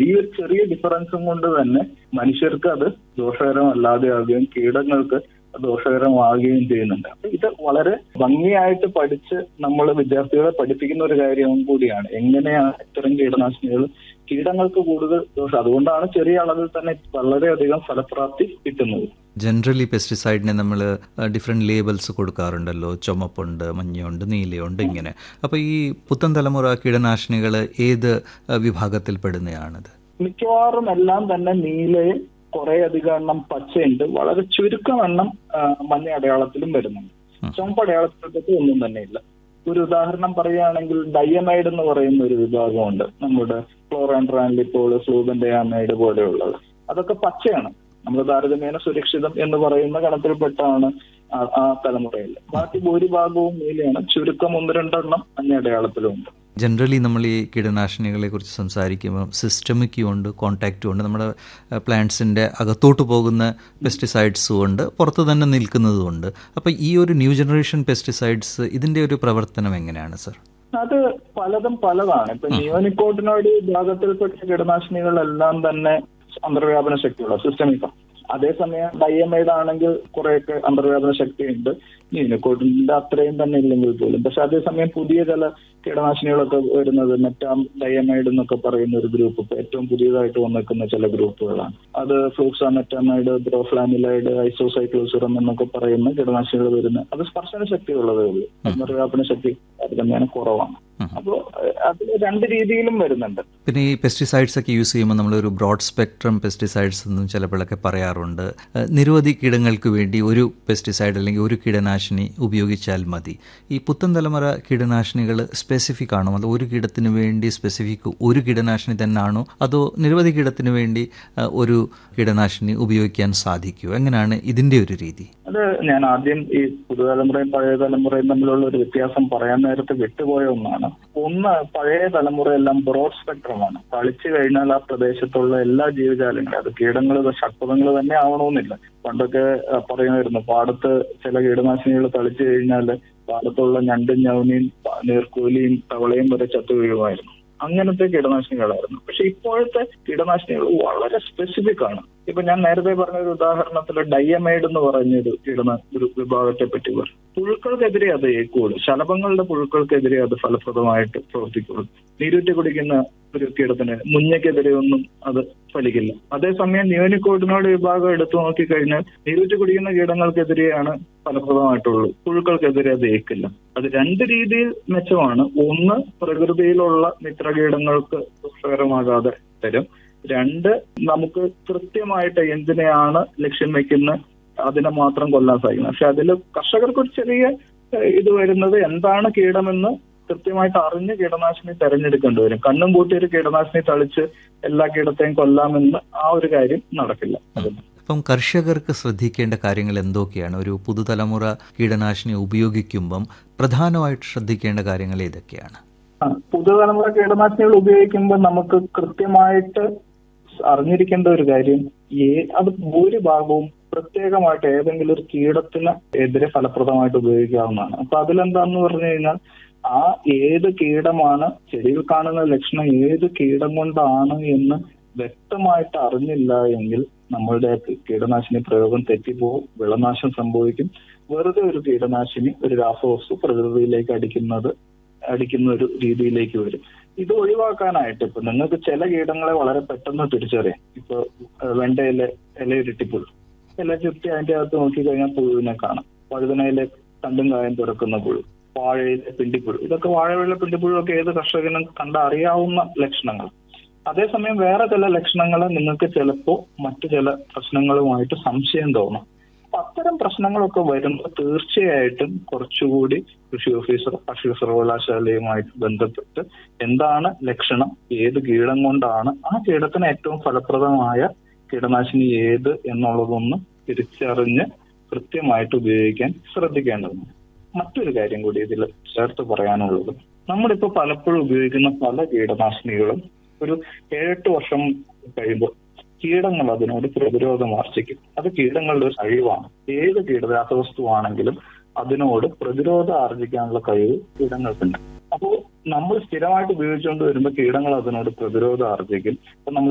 ഈ ഒരു ചെറിയ ഡിഫറൻസും കൊണ്ട് തന്നെ മനുഷ്യർക്ക് അത് ദോഷകരമല്ലാതെ ആകുകയും കീടങ്ങൾക്ക് ദോഷകരമാകുകയും ചെയ്യുന്നുണ്ട് അപ്പൊ ഇത് വളരെ ഭംഗിയായിട്ട് പഠിച്ച് നമ്മൾ വിദ്യാർത്ഥികളെ പഠിപ്പിക്കുന്ന ഒരു കാര്യം കൂടിയാണ് എങ്ങനെയാണ് ഇത്തരം കീടനാശിനികൾ കീടങ്ങൾക്ക് കൂടുതൽ ദോഷം അതുകൊണ്ടാണ് ചെറിയ അളവിൽ തന്നെ വളരെയധികം ഫലപ്രാപ്തി കിട്ടുന്നത് ജനറലി പെസ്റ്റിസൈഡിനെ നമ്മൾ ഡിഫറെൻറ്റ് ലേബൽസ് കൊടുക്കാറുണ്ടല്ലോ ചുമപ്പുണ്ട് മഞ്ഞയുണ്ട് നീലയുണ്ട് ഇങ്ങനെ അപ്പോൾ ഈ പുത്തൻ തലമുറ കീടനാശിനികൾ ഏത് വിഭാഗത്തിൽ പെടുന്നതാണത് മിക്കവാറും എല്ലാം തന്നെ നീലയും കുറെ അധികം എണ്ണം പച്ചയുണ്ട് വളരെ ചുരുക്കം എണ്ണം മഞ്ഞ അടയാളത്തിലും വരുന്നുണ്ട് ചുമപ്പ് അടയാളത്തിലൊക്കെ ഒന്നും തന്നെ ഇല്ല ഒരു ഉദാഹരണം പറയുകയാണെങ്കിൽ ഡയമൈഡ് എന്ന് പറയുന്ന ഒരു വിഭാഗമുണ്ട് നമ്മുടെ ക്ലോറാൻഡ്രാൻലിപ്പോൾ ഫ്ലൂബൻഡയാമൈഡ് പോലെയുള്ളത് അതൊക്കെ പച്ചയാണ് നമ്മൾ താരതമ്യേന സുരക്ഷിതം എന്ന് പറയുന്ന ഗണത്തിൽപ്പെട്ടാണ് ആ തലമുറയിൽ ബാക്കി ഭൂരിഭാഗവും നീലയാണ് ചുരുക്കം ഒന്ന് രണ്ടെണ്ണം മഞ്ഞ അടയാളത്തിലുണ്ട് ജനറലി നമ്മൾ ഈ കീടനാശിനികളെ കുറിച്ച് സംസാരിക്കുമ്പോൾ സിസ്റ്റമിക്കും ഉണ്ട് കോൺടാക്റ്റും ഉണ്ട് നമ്മുടെ പ്ലാന്റ്സിൻ്റെ അകത്തോട്ട് പോകുന്ന പെസ്റ്റിസൈഡ്സും ഉണ്ട് പുറത്ത് തന്നെ നിൽക്കുന്നതും ഉണ്ട് അപ്പോൾ ഈ ഒരു ന്യൂ ജനറേഷൻ പെസ്റ്റിസൈഡ്സ് ഇതിൻ്റെ ഒരു പ്രവർത്തനം എങ്ങനെയാണ് സർ അത് പലതും പലതാണ് ഇപ്പൊ നിയോനിക്കോട്ടിനോട് വിഭാഗത്തിൽപ്പെട്ട കീടനാശിനികളെല്ലാം തന്നെ അന്തർവ്യാപന ശക്തിയുള്ള സിസ്റ്റമിക്കം അതേസമയം ഡയമൈഡ് ആണെങ്കിൽ കുറെയൊക്കെ അന്തർവ്യാപന ശക്തിയുണ്ട് ന്യൂനിക്കോട്ടിന്റെ അത്രയും തന്നെ ഇല്ലെങ്കിൽ പോലും പക്ഷെ അതേസമയം പുതിയ ചില കീടനാശിനികളൊക്കെ വരുന്നത് മെറ്റാം ഡയമൈഡ് എന്നൊക്കെ പറയുന്ന ഒരു ഗ്രൂപ്പ് ഇപ്പൊ ഏറ്റവും പുതിയതായിട്ട് വന്നിരിക്കുന്ന ചില ഗ്രൂപ്പുകളാണ് അത് ഫ്ലൂക്സാ മെറ്റാമൈഡ് ബ്രോഫ്ലാനിലൈഡ് ഐസോസൈക്ലോസുറം എന്നൊക്കെ പറയുന്ന കീടനാശിനികൾ വരുന്ന അത് സ്പർശന ശക്തിയുള്ളതേ ഉള്ളൂ അന്തർവ്യാപന ശക്തി താരതമ്യേന കുറവാണ് അപ്പോൾ അതിൽ രണ്ട് രീതിയിലും വരുന്നുണ്ട് പിന്നെ ഈ പെസ്റ്റിസൈഡ്സ് ഒക്കെ യൂസ് ചെയ്യുമ്പോൾ നമ്മളൊരു ബ്രോഡ് സ്പെക്ട്രം പെസ്റ്റിസൈഡ്സ് എന്നും ചിലപ്പോഴൊക്കെ പറയാറുണ്ട് നിരവധി കീടങ്ങൾക്ക് വേണ്ടി ഒരു പെസ്റ്റിസൈഡ് അല്ലെങ്കിൽ ഒരു കീടനാശിനി ഉപയോഗിച്ചാൽ മതി ഈ പുത്തൻ തലമുറ കീടനാശിനികൾ സ്പെസിഫിക് ആണോ അതോ ഒരു കീടത്തിന് വേണ്ടി സ്പെസിഫിക് ഒരു കീടനാശിനി തന്നെയാണോ അതോ നിരവധി കീടത്തിന് വേണ്ടി ഒരു കീടനാശിനി ഉപയോഗിക്കാൻ സാധിക്കുമോ എങ്ങനെയാണ് ഇതിന്റെ ഒരു രീതി അത് ഞാൻ ആദ്യം ഈ പുതുതലമുറയും പഴയ തലമുറയും തമ്മിലുള്ള ഒരു വ്യത്യാസം പറയാൻ നേരത്തെ വിട്ടുപോയ ഒന്നാണ് ഒന്ന് പഴയ തലമുറയെല്ലാം ബ്രോഡ് സ്പെക്ട്രമാണ് കളിച്ചു കഴിഞ്ഞാൽ ആ പ്രദേശത്തുള്ള എല്ലാ ജീവജാലങ്ങളും അത് കീടങ്ങൾ ഷഡ്പഥങ്ങൾ തന്നെ ആവണമെന്നില്ല പണ്ടൊക്കെ പറയുമായിരുന്നു പാടത്ത് ചില കീടനാശിനികൾ തളിച്ചു കഴിഞ്ഞാൽ പാടത്തുള്ള ഞണ്ടും ഞവനിയും നീർക്കൂലിയും തവളയും വരെ ചത്തു വീഴുമായിരുന്നു അങ്ങനത്തെ കീടനാശിനികളായിരുന്നു പക്ഷെ ഇപ്പോഴത്തെ കീടനാശിനികൾ വളരെ സ്പെസിഫിക് ആണ് ഇപ്പൊ ഞാൻ നേരത്തെ പറഞ്ഞ ഒരു ഉദാഹരണത്തിൽ ഡയമൈഡ് എന്ന് പറഞ്ഞ ഒരു കീടന ഒരു വിഭാഗത്തെ പറ്റി പറഞ്ഞു പുഴുക്കൾക്കെതിരെ അത് ഏക്കുള്ളൂ ശലഭങ്ങളുടെ പുഴുക്കൾക്കെതിരെ അത് ഫലപ്രദമായിട്ട് പ്രവർത്തിക്കുള്ളൂ നീരൂറ്റി കുടിക്കുന്ന ഒരു കീടത്തിന് മുഞ്ഞയ്ക്കെതിരെ ഒന്നും അത് ഫലിക്കില്ല അതേസമയം ന്യൂനിക്കോട്ടിനോട് വിഭാഗം എടുത്തു നോക്കിക്കഴിഞ്ഞാൽ നീരൂറ്റി കുടിക്കുന്ന കീടങ്ങൾക്കെതിരെയാണ് ഫലപ്രദമായിട്ടുള്ളൂ പുഴുക്കൾക്കെതിരെ അത് ഏക്കില്ല അത് രണ്ട് രീതിയിൽ മെച്ചമാണ് ഒന്ന് പ്രകൃതിയിലുള്ള മിത്രകീടങ്ങൾക്ക് ദോഷകരമാകാതെ തരും രണ്ട് നമുക്ക് കൃത്യമായിട്ട് എന്തിനെയാണ് ലക്ഷ്യം വെക്കുന്ന അതിനെ മാത്രം കൊല്ലാൻ സാധിക്കുന്നത് പക്ഷെ അതിൽ കർഷകർക്ക് ഒരു ചെറിയ ഇത് വരുന്നത് എന്താണ് കീടമെന്ന് കൃത്യമായിട്ട് അറിഞ്ഞ് കീടനാശിനി തെരഞ്ഞെടുക്കേണ്ടി വരും കണ്ണും പൂട്ടി ഒരു കീടനാശിനി തളിച്ച് എല്ലാ കീടത്തെയും കൊല്ലാമെന്ന് ആ ഒരു കാര്യം നടക്കില്ല അപ്പം കർഷകർക്ക് ശ്രദ്ധിക്കേണ്ട കാര്യങ്ങൾ എന്തൊക്കെയാണ് ഒരു പുതുതലമുറ കീടനാശിനി ഉപയോഗിക്കുമ്പം പ്രധാനമായിട്ട് ശ്രദ്ധിക്കേണ്ട കാര്യങ്ങൾ ഏതൊക്കെയാണ് പുതുതലമുറ കീടനാശിനികൾ ഉപയോഗിക്കുമ്പോൾ നമുക്ക് കൃത്യമായിട്ട് അറിഞ്ഞിരിക്കേണ്ട ഒരു കാര്യം അത് ഭൂരിഭാഗവും പ്രത്യേകമായിട്ട് ഏതെങ്കിലും ഒരു കീടത്തിന് എതിരെ ഫലപ്രദമായിട്ട് ഉപയോഗിക്കാവുന്നതാണ് അപ്പൊ അതിലെന്താന്ന് പറഞ്ഞു കഴിഞ്ഞാൽ ആ ഏത് കീടമാണ് ചെടിയിൽ കാണുന്ന ലക്ഷണം ഏത് കീടം കൊണ്ടാണ് എന്ന് വ്യക്തമായിട്ട് അറിഞ്ഞില്ല എങ്കിൽ നമ്മളുടെ കീടനാശിനി പ്രയോഗം തെറ്റിപ്പോവും വിളനാശം സംഭവിക്കും വെറുതെ ഒരു കീടനാശിനി ഒരു രാസവസ്തു പ്രകൃതിയിലേക്ക് അടിക്കുന്നത് അടിക്കുന്ന ഒരു രീതിയിലേക്ക് വരും ഇത് ഒഴിവാക്കാനായിട്ട് ഇപ്പൊ നിങ്ങൾക്ക് ചില കീടങ്ങളെ വളരെ പെട്ടെന്ന് തിരിച്ചറിയാം ഇപ്പൊ വെണ്ടയിലെ ഇലയുരുട്ടിപ്പുഴു ഇല ചുറ്റി അതിന്റെ അകത്ത് നോക്കിക്കഴിഞ്ഞാൽ പുഴുവിനെ കാണാം വഴുതനയിലെ കണ്ടും കായം തുറക്കുന്ന പുഴു വാഴയിലെ പിണ്ടിപ്പുഴു ഇതൊക്കെ വാഴയിലെ പിണ്ടിപ്പുഴു ഒക്കെ ഏത് കർഷകനും കണ്ടറിയാവുന്ന ലക്ഷണങ്ങൾ അതേസമയം വേറെ ചില ലക്ഷണങ്ങൾ നിങ്ങൾക്ക് ചിലപ്പോൾ മറ്റു ചില പ്രശ്നങ്ങളുമായിട്ട് സംശയം തോന്നാം അപ്പൊ അത്തരം പ്രശ്നങ്ങളൊക്കെ വരുമ്പോൾ തീർച്ചയായിട്ടും കുറച്ചുകൂടി കൃഷി ഓഫീസർ കാർഷിക സർവകലാശാലയുമായിട്ട് ബന്ധപ്പെട്ട് എന്താണ് ലക്ഷണം ഏത് കീടം കൊണ്ടാണ് ആ കീടത്തിന് ഏറ്റവും ഫലപ്രദമായ കീടനാശിനി ഏത് എന്നുള്ളതൊന്ന് തിരിച്ചറിഞ്ഞ് കൃത്യമായിട്ട് ഉപയോഗിക്കാൻ ശ്രദ്ധിക്കേണ്ടതുണ്ട് മറ്റൊരു കാര്യം കൂടി ഇതിൽ ചേർത്ത് പറയാനുള്ളത് നമ്മളിപ്പോ പലപ്പോഴും ഉപയോഗിക്കുന്ന പല കീടനാശിനികളും ഒരു ഏഴെട്ട് വർഷം കഴിയുമ്പോൾ കീടങ്ങൾ അതിനോട് പ്രതിരോധം ആർജിക്കും അത് കീടങ്ങളുടെ ഒരു കഴിവാണ് ഏത് കീട രാസവസ്തുവാണെങ്കിലും അതിനോട് പ്രതിരോധം ആർജിക്കാനുള്ള കഴിവ് കീടങ്ങൾക്കുണ്ട് അപ്പോൾ നമ്മൾ സ്ഥിരമായിട്ട് ഉപയോഗിച്ചുകൊണ്ട് വരുമ്പോൾ കീടങ്ങൾ അതിനോട് പ്രതിരോധം ആർജിക്കും അപ്പൊ നമ്മൾ